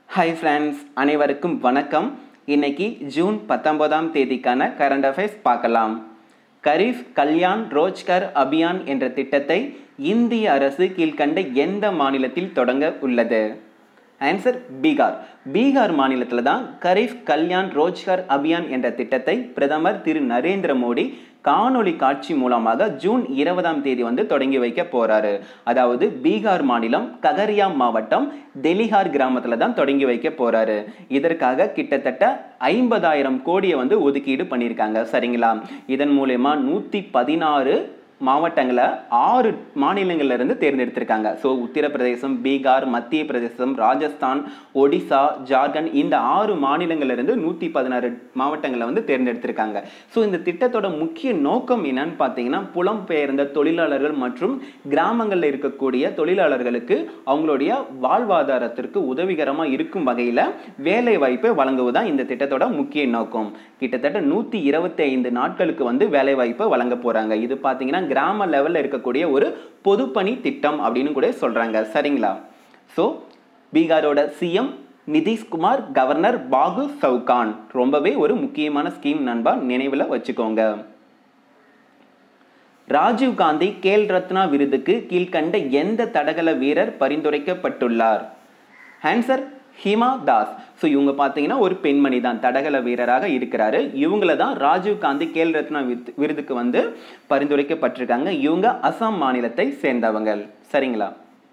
hi friends அனைவருக்கும் வணக்கம் இன்னைக்கு ஜூன் பத்தொன்பதாம் தேதிக்கான கரண்ட் அஃபேர்ஸ் பார்க்கலாம் கரீஃப் கல்யாண் ரோஜ்கர் அபியான் என்ற திட்டத்தை இந்திய அரசு கீழ்கண்ட எந்த மாநிலத்தில் தொடங்க உள்ளது ஆன்சர் பீகார் பீகார் மாநிலத்தில் தான் கரீஃப் கல்யாண் ரோஜ்கர் அபியான் என்ற திட்டத்தை பிரதமர் திரு நரேந்திர மோடி காணொளி காட்சி மூலமாக ஜூன் இருபதாம் தேதி வந்து தொடங்கி வைக்க போறாரு அதாவது பீகார் மாநிலம் ககரியா மாவட்டம் தெலிஹார் கிராமத்துல தான் தொடங்கி வைக்க போறாரு இதற்காக கிட்டத்தட்ட ஐம்பதாயிரம் கோடியை வந்து ஒதுக்கீடு பண்ணியிருக்காங்க சரிங்களா இதன் மூலயமா நூத்தி பதினாறு மாவட்டங்களை ஆறு மாநிலங்கள்ல இருந்து தேர்ந்தெடுத்திருக்காங்க ஸோ உத்தரப்பிரதேசம் பீகார் மத்திய பிரதேசம் ராஜஸ்தான் ஒடிசா ஜார்க்கண்ட் இந்த ஆறு மாநிலங்கள்ல இருந்து நூற்றி பதினாறு மாவட்டங்களை வந்து தேர்ந்தெடுத்திருக்காங்க ஸோ இந்த திட்டத்தோட முக்கிய நோக்கம் என்னன்னு பார்த்தீங்கன்னா புலம்பெயர்ந்த தொழிலாளர்கள் மற்றும் கிராமங்களில் இருக்கக்கூடிய தொழிலாளர்களுக்கு அவங்களுடைய வாழ்வாதாரத்திற்கு உதவிகரமாக இருக்கும் வகையில் வேலை வாய்ப்பை வழங்குவதுதான் இந்த திட்டத்தோட முக்கிய நோக்கம் கிட்டத்தட்ட நூற்றி இருபத்தி ஐந்து நாட்களுக்கு வந்து வேலை வாய்ப்பை வழங்க போறாங்க இது பார்த்தீங்கன்னா கிராம லெவலில் இருக்கக்கூடிய ஒரு பொதுப்பணி திட்டம் அப்படின்னு கூட சொல்றாங்க சரிங்களா ஸோ பீகாரோட சிஎம் நிதிஷ்குமார் கவர்னர் பாகு சவுகான் ரொம்பவே ஒரு முக்கியமான ஸ்கீம் நண்பா நினைவில் வச்சுக்கோங்க ராஜீவ் காந்தி கேல் ரத்னா விருதுக்கு கீழ்கண்ட எந்த தடகள வீரர் பரிந்துரைக்கப்பட்டுள்ளார் ஆன்சர் ஹிமா தாஸ் ஸோ இவங்க பார்த்தீங்கன்னா ஒரு பெண்மணி தான் தடகள வீரராக இருக்கிறாரு இவங்கள தான் ராஜீவ் காந்தி கேல் ரத்னா விருதுக்கு வந்து பரிந்துரைக்கப்பட்டிருக்காங்க இவங்க அசாம் மாநிலத்தை சேர்ந்தவங்க சரிங்களா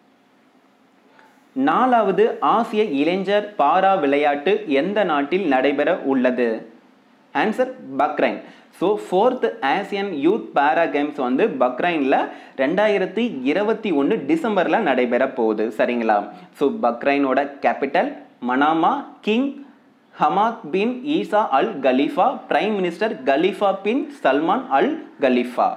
நாலாவது ஆசிய இளைஞர் பாரா விளையாட்டு எந்த நாட்டில் நடைபெற உள்ளது answer Bahrain so fourth Asian youth para games வந்து பக்ரைனில் ரெண்டாயிரத்தி இருபத்தி ஒன்று டிசம்பரில் நடைபெற போகுது சரிங்களா ஸோ பக்ரைனோட capital Manama king Hamad bin Isa al Khalifa prime minister Khalifa bin Salman al Khalifa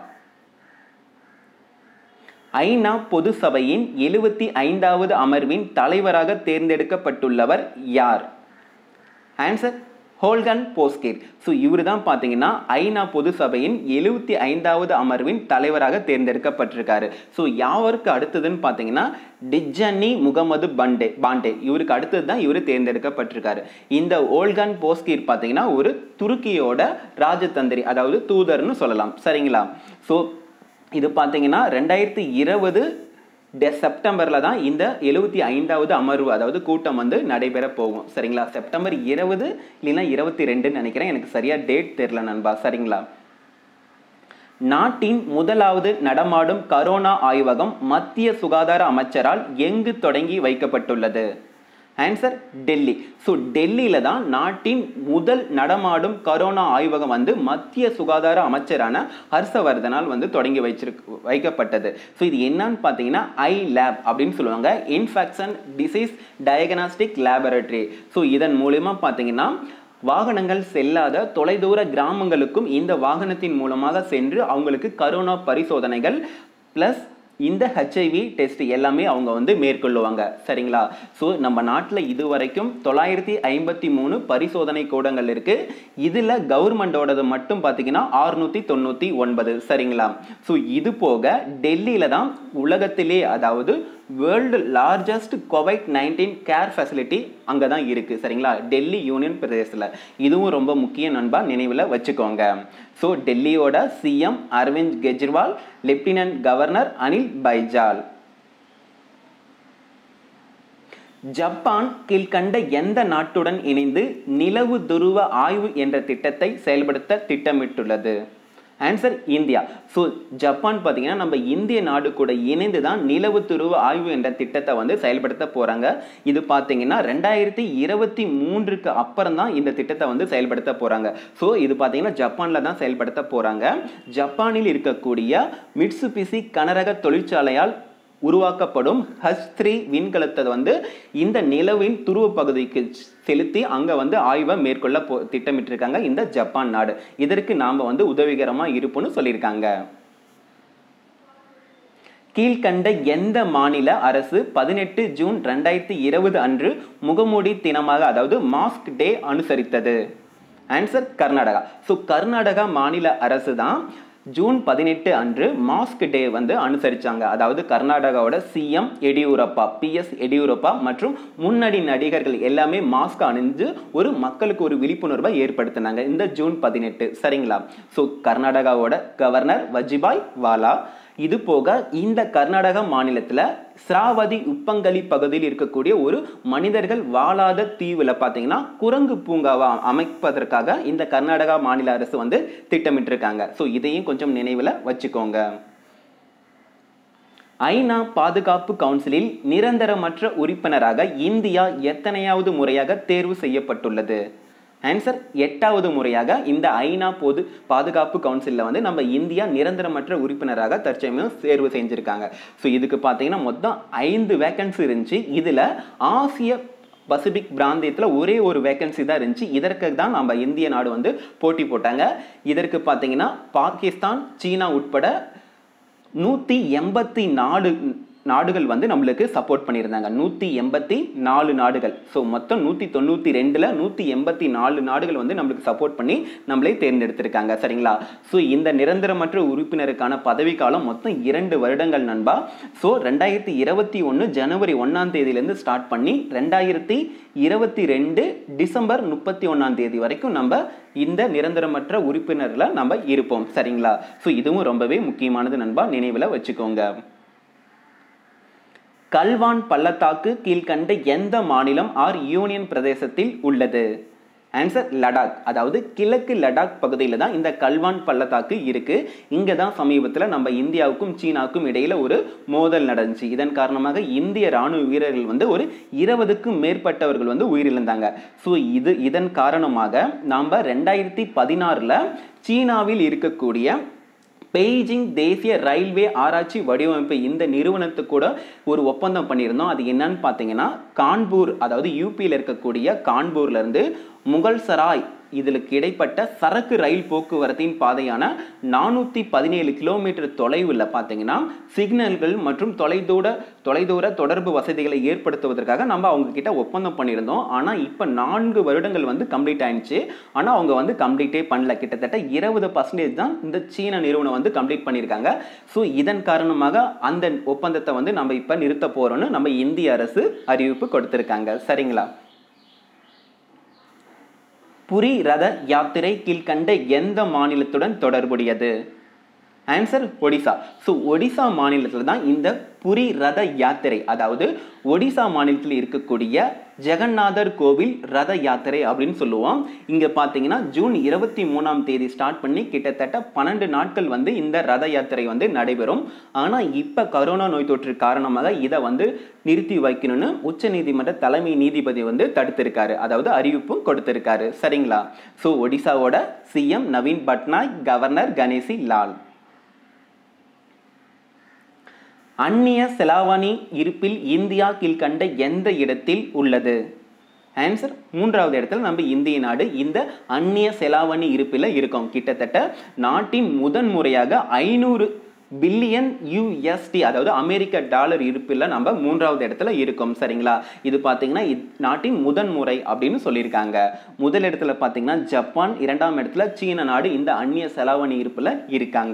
ஐநா பொது சபையின் எழுபத்தி ஐந்தாவது அமர்வின் தலைவராக தேர்ந்தெடுக்கப்பட்டுள்ளவர் யார் ஆன்சர் ஹோல்கன் போஸ்கேர் ஸோ இவர் தான் பார்த்தீங்கன்னா ஐநா பொது சபையின் எழுபத்தி ஐந்தாவது அமர்வின் தலைவராக தேர்ந்தெடுக்கப்பட்டிருக்காரு ஸோ யாவருக்கு அடுத்ததுன்னு பார்த்தீங்கன்னா டிஜன்னி முகமது பண்டே பாண்டே இவருக்கு அடுத்தது தான் இவர் தேர்ந்தெடுக்கப்பட்டிருக்காரு இந்த ஓல்கன் போஸ்கீர் பார்த்தீங்கன்னா ஒரு துருக்கியோட ராஜதந்திரி அதாவது தூதர்னு சொல்லலாம் சரிங்களா ஸோ இது பார்த்தீங்கன்னா ரெண்டாயிரத்தி இருபது டெ செப்டம்பரில் தான் இந்த எழுபத்தி ஐந்தாவது அமர்வு அதாவது கூட்டம் வந்து நடைபெற போகும் சரிங்களா செப்டம்பர் இருபது இல்லைன்னா இருபத்தி ரெண்டுன்னு நினைக்கிறேன் எனக்கு சரியாக டேட் தெரில நண்பா சரிங்களா நாட்டின் முதலாவது நடமாடும் கரோனா ஆய்வகம் மத்திய சுகாதார அமைச்சரால் எங்கு தொடங்கி வைக்கப்பட்டுள்ளது ஆன்சர் டெல்லி ஸோ டெல்லியில் தான் நாட்டின் முதல் நடமாடும் கரோனா ஆய்வகம் வந்து மத்திய சுகாதார அமைச்சரான ஹர்ஷவர்தனால் வந்து தொடங்கி வச்சிருக்கு வைக்கப்பட்டது ஸோ இது என்னன்னு பார்த்தீங்கன்னா ஐ லேப் அப்படின்னு சொல்லுவாங்க infection disease diagnostic laboratory so இதன் மூலயமா பார்த்தீங்கன்னா வாகனங்கள் செல்லாத தொலைதூர கிராமங்களுக்கும் இந்த வாகனத்தின் மூலமாக சென்று அவங்களுக்கு கரோனா பரிசோதனைகள் ப்ளஸ் இந்த ஹெச்ஐவி டெஸ்ட் எல்லாமே அவங்க வந்து மேற்கொள்ளுவாங்க சரிங்களா ஸோ நம்ம நாட்டில் இது வரைக்கும் தொள்ளாயிரத்தி ஐம்பத்தி மூணு பரிசோதனை கூடங்கள் இருக்கு இதில் கவர்மெண்டோடது மட்டும் பார்த்தீங்கன்னா ஆறுநூற்றி தொண்ணூற்றி ஒன்பது சரிங்களா ஸோ இது போக டெல்லியில் தான் உலகத்திலே அதாவது world largest Covid nineteen care facility அங்கே தான் இருக்குது சரிங்களா டெல்லி யூனியன் பிரதேசத்தில் இதுவும் ரொம்ப முக்கிய நண்பா நினைவில் வச்சுக்கோங்க ஸோ டெல்லியோட CM Arvind Kejriwal lieutenant governor Anil Baijal Japan கீழ்கண்ட எந்த நாட்டுடன் இணைந்து நிலவு துருவ ஆய்வு என்ற திட்டத்தை செயல்படுத்த திட்டமிட்டுள்ளது ஆன்சர் இந்தியா ஸோ ஜப்பான் பார்த்தீங்கன்னா நம்ம இந்திய நாடு கூட இணைந்து தான் நிலவு துருவ ஆய்வு என்ற திட்டத்தை வந்து செயல்படுத்த போகிறாங்க இது பார்த்தீங்கன்னா ரெண்டாயிரத்தி இருபத்தி மூன்றுக்கு அப்புறம் தான் இந்த திட்டத்தை வந்து செயல்படுத்த போகிறாங்க ஸோ இது பார்த்தீங்கன்னா ஜப்பானில் தான் செயல்படுத்த போகிறாங்க ஜப்பானில் இருக்கக்கூடிய மிட்சுபிசி கனரக தொழிற்சாலையால் உருவாக்கப்படும் ஹஸ் த்ரீ விண்கலத்தை வந்து இந்த நிலவின் துருவ பகுதிக்கு செலுத்தி அங்கே வந்து ஆய்வை மேற்கொள்ள போ திட்டமிட்டிருக்காங்க இந்த ஜப்பான் நாடு இதற்கு நாம் வந்து உதவிகரமாக இருப்போம்னு சொல்லியிருக்காங்க கீழ்கண்ட எந்த மாநில அரசு பதினெட்டு ஜூன் ரெண்டாயிரத்தி இருபது அன்று முகமூடி தினமாக அதாவது மாஸ்க் டே அனுசரித்தது ஆன்சர் கர்நாடகா ஸோ கர்நாடகா மாநில அரசு தான் ஜூன் பதினெட்டு அன்று மாஸ்க் டே வந்து அனுசரிச்சாங்க அதாவது கர்நாடகாவோட சிஎம் எடியூரப்பா பிஎஸ் எடியூரப்பா மற்றும் முன்னணி நடிகர்கள் எல்லாமே மாஸ்க் அணிஞ்சு ஒரு மக்களுக்கு ஒரு விழிப்புணர்வை ஏற்படுத்தினாங்க இந்த ஜூன் பதினெட்டு சரிங்களா ஸோ கர்நாடகாவோட கவர்னர் வஜிபாய் வாலா இது போக இந்த கர்நாடக மாநிலத்தில் சிராவதி உப்பங்கலி பகுதியில் இருக்கக்கூடிய ஒரு மனிதர்கள் வாழாத தீவில் பார்த்தீங்கன்னா குரங்கு பூங்காவை அமைப்பதற்காக இந்த கர்நாடகா மாநில அரசு வந்து திட்டமிட்டிருக்காங்க ஸோ இதையும் கொஞ்சம் நினைவில் வச்சுக்கோங்க ஐநா பாதுகாப்பு கவுன்சிலில் நிரந்தரமற்ற உறுப்பினராக இந்தியா எத்தனையாவது முறையாக தேர்வு செய்யப்பட்டுள்ளது ஆன்சர் எட்டாவது முறையாக இந்த ஐநா பொது பாதுகாப்பு கவுன்சிலில் வந்து நம்ம இந்தியா நிரந்தரமற்ற உறுப்பினராக தற்சமயம் தேர்வு செஞ்சுருக்காங்க ஸோ இதுக்கு பார்த்தீங்கன்னா மொத்தம் ஐந்து வேக்கன்சி இருந்துச்சு இதில் ஆசிய பசிபிக் பிராந்தியத்தில் ஒரே ஒரு வேக்கன்சி தான் இருந்துச்சு இதற்கு தான் நம்ம இந்திய நாடு வந்து போட்டி போட்டாங்க இதற்கு பார்த்தீங்கன்னா பாகிஸ்தான் சீனா உட்பட நூற்றி எண்பத்தி நாலு நாடுகள் வந்து நம்மளுக்கு சப்போர்ட் பண்ணியிருந்தாங்க நூற்றி எண்பத்தி நாலு நாடுகள் ஸோ மொத்தம் நூற்றி தொண்ணூற்றி ரெண்டில் நூற்றி எண்பத்தி நாலு நாடுகள் வந்து நம்மளுக்கு சப்போர்ட் பண்ணி நம்மளே தேர்ந்தெடுத்திருக்காங்க சரிங்களா ஸோ இந்த நிரந்தரமற்ற உறுப்பினருக்கான பதவிக்காலம் மொத்தம் இரண்டு வருடங்கள் நண்பா ஸோ ரெண்டாயிரத்தி இருபத்தி ஒன்று ஜனவரி ஒன்றாம் தேதியிலேருந்து ஸ்டார்ட் பண்ணி ரெண்டாயிரத்தி இருபத்தி ரெண்டு டிசம்பர் முப்பத்தி ஒன்றாம் தேதி வரைக்கும் நம்ம இந்த நிரந்தரமற்ற உறுப்பினரில் நம்ம இருப்போம் சரிங்களா ஸோ இதுவும் ரொம்பவே முக்கியமானது நண்பா நினைவில் வச்சுக்கோங்க கல்வான் பள்ளத்தாக்கு கீழ்கண்ட எந்த மாநிலம் ஆர் யூனியன் பிரதேசத்தில் உள்ளது ஆன்சர் லடாக் அதாவது கிழக்கு லடாக் பகுதியில் தான் இந்த கல்வான் பள்ளத்தாக்கு இருக்கு இங்கே தான் சமீபத்தில் நம்ம இந்தியாவுக்கும் சீனாவுக்கும் இடையில ஒரு மோதல் நடந்துச்சு இதன் காரணமாக இந்திய ராணுவ வீரர்கள் வந்து ஒரு இருபதுக்கும் மேற்பட்டவர்கள் வந்து உயிரிழந்தாங்க ஸோ இது இதன் காரணமாக நாம் ரெண்டாயிரத்தி பதினாறில் சீனாவில் இருக்கக்கூடிய பெய்ஜிங் தேசிய ரயில்வே ஆராய்ச்சி வடிவமைப்பு இந்த நிறுவனத்துக்கு கூட ஒரு ஒப்பந்தம் பண்ணியிருந்தோம் அது என்னன்னு பார்த்தீங்கன்னா கான்பூர் அதாவது யூபியில் இருக்கக்கூடிய கான்பூர்லேருந்து முகல் சராய் இதற்கு இடைப்பட்ட சரக்கு ரயில் போக்குவரத்தின் பாதையான நானூற்றி பதினேழு கிலோமீட்டர் தொலைவில் பார்த்தீங்கன்னா சிக்னல்கள் மற்றும் தொலைதூர தொலைதூர தொடர்பு வசதிகளை ஏற்படுத்துவதற்காக நம்ம அவங்க கிட்ட ஒப்பந்தம் பண்ணியிருந்தோம் ஆனால் இப்போ நான்கு வருடங்கள் வந்து கம்ப்ளீட் ஆயிடுச்சு ஆனால் அவங்க வந்து கம்ப்ளீட்டே பண்ணல கிட்டத்தட்ட இருபது பர்சன்டேஜ் தான் இந்த சீன நிறுவனம் வந்து கம்ப்ளீட் பண்ணியிருக்காங்க ஸோ இதன் காரணமாக அந்த ஒப்பந்தத்தை வந்து நம்ம இப்போ நிறுத்த போகிறோம்னு நம்ம இந்திய அரசு அறிவிப்பு கொடுத்துருக்காங்க சரிங்களா புரி ரத யாத்திரை கீழ்கண்ட எந்த மாநிலத்துடன் தொடர்புடையது ஆன்சர் ஒடிசா ஸோ ஒடிசா மாநிலத்தில் தான் இந்த புரி ரத யாத்திரை அதாவது ஒடிசா மாநிலத்தில் இருக்கக்கூடிய ஜெகநாதர் கோவில் ரத யாத்திரை அப்படின்னு சொல்லுவோம் இங்கே பார்த்தீங்கன்னா ஜூன் இருபத்தி மூணாம் தேதி ஸ்டார்ட் பண்ணி கிட்டத்தட்ட பன்னெண்டு நாட்கள் வந்து இந்த ரத யாத்திரை வந்து நடைபெறும் ஆனால் இப்போ கரோனா நோய் தொற்று காரணமாக இதை வந்து நிறுத்தி வைக்கணும்னு உச்ச நீதிமன்ற தலைமை நீதிபதி வந்து தடுத்திருக்காரு அதாவது அறிவிப்பும் கொடுத்திருக்காரு சரிங்களா ஸோ ஒடிசாவோட சிஎம் நவீன் பட்நாயக் கவர்னர் கணேசி லால் அந்நிய செலாவணி இருப்பில் இந்தியா கீழ்கண்ட எந்த இடத்தில் உள்ளது ஆன்சர் மூன்றாவது இடத்துல நம்ம இந்திய நாடு இந்த அந்நிய செலாவணி இருப்பில் இருக்கோம் கிட்டத்தட்ட நாட்டின் முதன் முறையாக ஐநூறு பில்லியன் யூஎஸ்டி அதாவது அமெரிக்க டாலர் இருப்பில் நம்ம மூன்றாவது இடத்துல இருக்கோம் சரிங்களா இது பார்த்தீங்கன்னா நாட்டின் முதன் முறை அப்படின்னு சொல்லியிருக்காங்க முதல் இடத்துல பார்த்தீங்கன்னா ஜப்பான் இரண்டாம் இடத்துல சீன நாடு இந்த அந்நிய செலாவணி இருப்பில் இருக்காங்க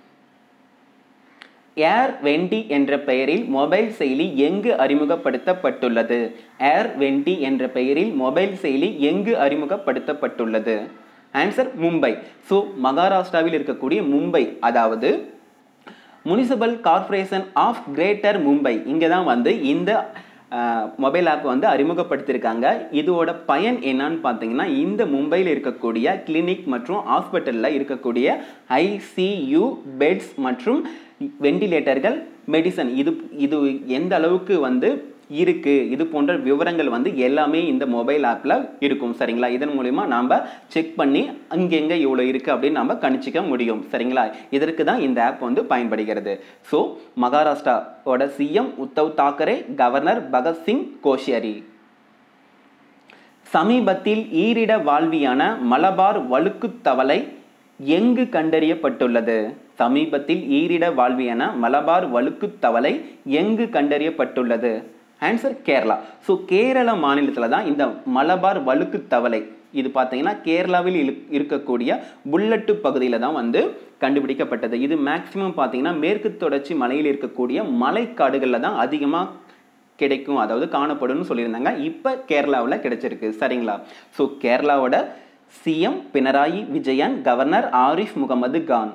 ஏர் வெண்டி என்ற பெயரில் மொபைல் செயலி எங்கு அறிமுகப்படுத்தப்பட்டுள்ளது ஏர் வெண்டி என்ற பெயரில் மொபைல் செயலி எங்கு அறிமுகப்படுத்தப்பட்டுள்ளது ஆன்சர் மும்பை ஸோ மகாராஷ்டிராவில் இருக்கக்கூடிய மும்பை அதாவது municipal corporation of greater Mumbai இங்கே தான் வந்து இந்த மொபைல் ஆப் வந்து அறிமுகப்படுத்தியிருக்காங்க இதோட பயன் என்னன்னு பார்த்தீங்கன்னா இந்த மும்பையில் இருக்கக்கூடிய கிளினிக் மற்றும் ஹாஸ்பிட்டலில் இருக்கக்கூடிய ஐசியூ பெட்ஸ் மற்றும் வெண்டிலேட்டர்கள் மெடிசன் இது இது எந்த அளவுக்கு வந்து இருக்கு இது போன்ற விவரங்கள் வந்து எல்லாமே இந்த மொபைல் ஆப்பில் இருக்கும் சரிங்களா இதன் மூலிமா நாம் செக் பண்ணி அங்கெங்கே இவ்வளோ இருக்குது அப்படின்னு நம்ம கணிச்சிக்க முடியும் சரிங்களா இதற்கு தான் இந்த ஆப் வந்து பயன்படுகிறது ஸோ மகாராஷ்டிராவோட சிஎம் உத்தவ் தாக்கரே கவர்னர் பகத்சிங் கோஷியாரி சமீபத்தில் ஈரிட வாழ்வியான மலபார் வழுக்கு தவளை எங்கு கண்டறியப்பட்டுள்ளது சமீபத்தில் ஈரிட வாழ்வியான மலபார் வழுக்கு தவளை எங்கு கண்டறியப்பட்டுள்ளது ஆன்சர் கேரளா ஸோ கேரள மாநிலத்தில் தான் இந்த மலபார் வழுக்கு தவளை இது பார்த்தீங்கன்னா கேரளாவில் இரு- இருக்கக்கூடிய புல்லட்டு பகுதியில் தான் வந்து கண்டுபிடிக்கப்பட்டது இது மேக்சிமம் பார்த்தீங்கன்னா மேற்கு தொடர்ச்சி மலையில் இருக்கக்கூடிய மலைக்காடுகளில் தான் அதிகமாக கிடைக்கும் அதாவது காணப்படும்னு சொல்லியிருந்தாங்க இப்போ கேரளாவில் கிடைச்சிருக்கு சரிங்களா ஸோ கேரளாவோட CM Pinarayi Vijayan governor Arif Mohammed Khan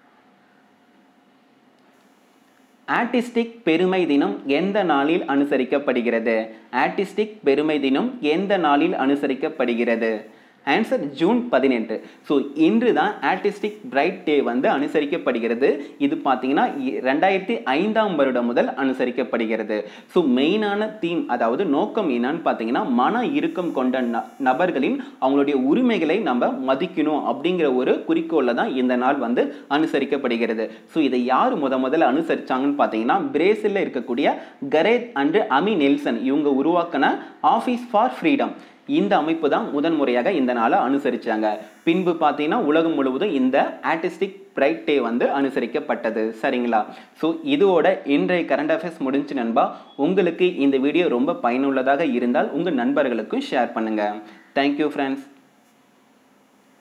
artistic பெருமை தினம் எந்த நாளில் அனுசரிக்கப்படுகிறது ஆர்டிஸ்டிக் பெருமை தினம் எந்த நாளில் அனுசரிக்கப்படுகிறது ஆன்சர் ஜூன் பதினெட்டு ஸோ இன்று தான் ஆர்டிஸ்டிக் பிரைட் டே வந்து அனுசரிக்கப்படுகிறது இது பார்த்தீங்கன்னா இ- ரெண்டாயிரத்தி ஐந்தாம் வருடம் முதல் அனுசரிக்கப்படுகிறது ஸோ மெயினான தீம் அதாவது நோக்கம் என்னன்னு பார்த்தீங்கன்னா மன இறுக்கம் கொண்ட ந- நபர்களின் அவங்களுடைய உரிமைகளை நம்ம மதிக்கணும் அப்படிங்கிற ஒரு குறிக்கோளில் தான் இந்த நாள் வந்து அனுசரிக்கப்படுகிறது ஸோ இதை யார் முத முதல்ல அனுசரிச்சாங்கன்னு பார்த்தீங்கன்னா பிரேசிலில் இருக்கக்கூடிய கரேத் அண்ட் அமி நெல்சன் இவங்க உருவாக்கின ஆஃபீஸ் ஃபார் ஃப்ரீடம் இந்த அமைப்பு தான் முதன் முறையாக இந்த நாளை அனுசரிச்சாங்க பின்பு பார்த்தீங்கன்னா உலகம் முழுவதும் இந்த ஆர்டிஸ்டிக் பிரைட் டே வந்து அனுசரிக்கப்பட்டது சரிங்களா ஸோ இதோட இன்றைய கரண்ட் அஃபேர்ஸ் முடிஞ்சு நண்பா உங்களுக்கு இந்த வீடியோ ரொம்ப பயனுள்ளதாக இருந்தால் உங்கள் நண்பர்களுக்கும் ஷேர் பண்ணுங்கள் தேங்க்யூ ஃப்ரெண்ட்ஸ்